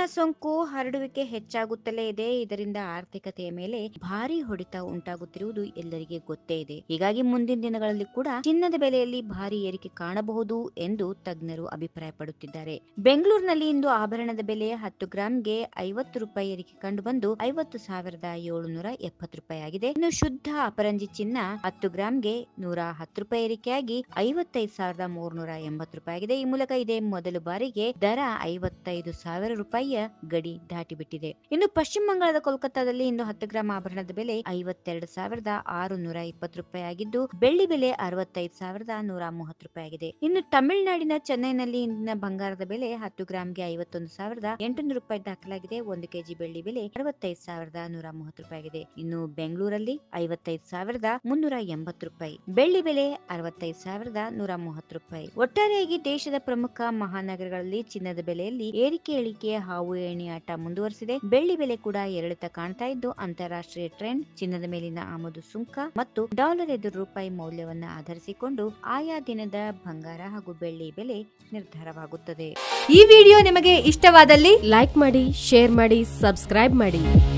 ಸೋಂಕು ಹರಡುವಿಕೆ ಹೆಚ್ಚಾಗುತ್ತಲೇ ಇದೆ ಇದರಿಂದ ಆರ್ಥಿಕತೆಯ ಮೇಲೆ ಭಾರಿ ಹೊಡೆತ ಉಂಟಾಗುತ್ತಿರುವುದು ಎಲ್ಲರಿಗೆ ಗೊತ್ತೇ ಇದೆ ಹೀಗಾಗಿ ಮುಂದಿನ ದಿನಗಳಲ್ಲಿ ಕೂಡ ಚಿನ್ನದ ಬೆಲೆಯಲ್ಲಿ ಭಾರಿ ಏರಿಕೆ ಕಾಣಬಹುದು ಎಂದು ತಜ್ಞರು ಅಭಿಪ್ರಾಯಪಡುತ್ತಿದ್ದಾರೆ ಬೆಂಗಳೂರಿನಲ್ಲಿ ಇಂದು ಆಭರಣದ ಬೆಲೆ ಹತ್ತು ಗ್ರಾಂಗೆ ಐವತ್ತು ರೂಪಾಯಿ ಏರಿಕೆ ಕಂಡುಬಂದು ಐವತ್ತು ಸಾವಿರದ ಏಳುನೂರ ಎಪ್ಪತ್ತು ರೂಪಾಯಿ ಆಗಿದೆ ಇನ್ನು ಶುದ್ಧ ಅಪರಂಜಿ ಚಿನ್ನ ಹತ್ತು ಗ್ರಾಂಗೆ ನೂರ ಹತ್ತು ರೂಪಾಯಿ ಏರಿಕೆಯಾಗಿ ಐವತ್ತೈದು ಸಾವಿರದ ಮೂರ್ನೂರ ಎಂಬತ್ತು ರೂಪಾಯಿ ಆಗಿದೆ ಈ ಮೂಲಕ ಇದೇ ಮೊದಲ ಬಾರಿಗೆ ದರ ಐವತ್ತೈದು ಸಾವಿರ ರೂಪಾಯಿಯ ಗಡಿ ದಾಟಿಬಿಟ್ಟಿದೆ ಇನ್ನು ಪಶ್ಚಿಮ ಬಂಗಾಳದ ಕೋಲ್ಕತ್ತಾದಲ್ಲಿ ಇಂದು ಹತ್ತು ಗ್ರಾಂ ಆಭರಣದ ಬೆಲೆ ಐವತ್ತೆರಡು ಸಾವಿರದ ಆರು ನೂರ ಇಪ್ಪತ್ತು ರೂಪಾಯಿ ಆಗಿದ್ದು ಬೆಳ್ಳಿ ಬೆಲೆ ಅರವತ್ತೈದು ಸಾವಿರದ ನೂರ ಮೂವತ್ತು ರೂಪಾಯಿ ಆಗಿದೆ ಇನ್ನು ತಮಿಳುನಾಡಿನ ಚೆನ್ನೈನಲ್ಲಿ ಇಂದಿನ ಬಂಗಾರದ ಬೆಲೆ ಹತ್ತು ಗ್ರಾಂಗೆ ಐವತ್ತೊಂದು ಸಾವಿರದ ಎಂಟುನೂರು ರೂಪಾಯಿ ದಾಖಲಾಗಿದೆ ಒಂದು ಕೆಜಿ ಬೆಳ್ಳಿ ಬೆಲೆ ಅರವತ್ತೈದು ಸಾವಿರದ ನೂರ ಮೂವತ್ತು ರೂಪಾಯಿ ಆಗಿದೆ ಇನ್ನು ಬೆಂಗಳೂರಲ್ಲಿ ಐವತ್ತೈದು ಸಾವಿರದ ಮುನ್ನೂರ ಎಂಬತ್ತು ರೂಪಾಯಿ ಬೆಳ್ಳಿ ಬೆಲೆ ಅರವತ್ತೈದು ಸಾವಿರದ ನೂರ ಮೂವತ್ತು ರೂಪಾಯಿ ಒಟ್ಟಾರೆಯಾಗಿ ದೇಶದ ಪ್ರಮುಖ ಮಹಾನಗರಗಳಲ್ಲಿ ಚಿನ್ನದ ಬೆಲೆಯಲ್ಲಿ ಏರಿಕೆ ಇಳಿಕೆಯ ಹಾವು ಏಣಿಯಾಟ ಮುಂದುವರೆಸಿದೆ ಬೆಳ್ಳಿ ಬೆಲೆ ಕೂಡ ಏರಿಳಿತ ಕಾಣ್ತಾ ಇದ್ದು ಅಂತಾರಾಷ್ಟ್ರೀಯ ಟ್ರೆಂಡ್ ಚಿನ್ನದ ಮೇಲಿನ ಆಮದು ಸುಂಕ ಮತ್ತು ಡಾಲರ್ ಎದುರು ರೂಪಾಯಿ ಮೌಲ್ಯವನ್ನ ಆಧರಿಸಿಕೊಂಡು ಆಯಾ ದಿನದ ಬಂಗಾರ ಹಾಗೂ ಬೆಳ್ಳಿ ಬೆಲೆ ನಿರ್ಧಾರವಾಗುತ್ತದೆ ಈ ವಿಡಿಯೋ ನಿಮಗೆ ಇಷ್ಟವಾದಲ್ಲಿ ಲೈಕ್ ಮಾಡಿ ಶೇರ್ ಮಾಡಿ ಸಬ್ಸ್ಕ್ರೈಬ್ ಮಾಡಿ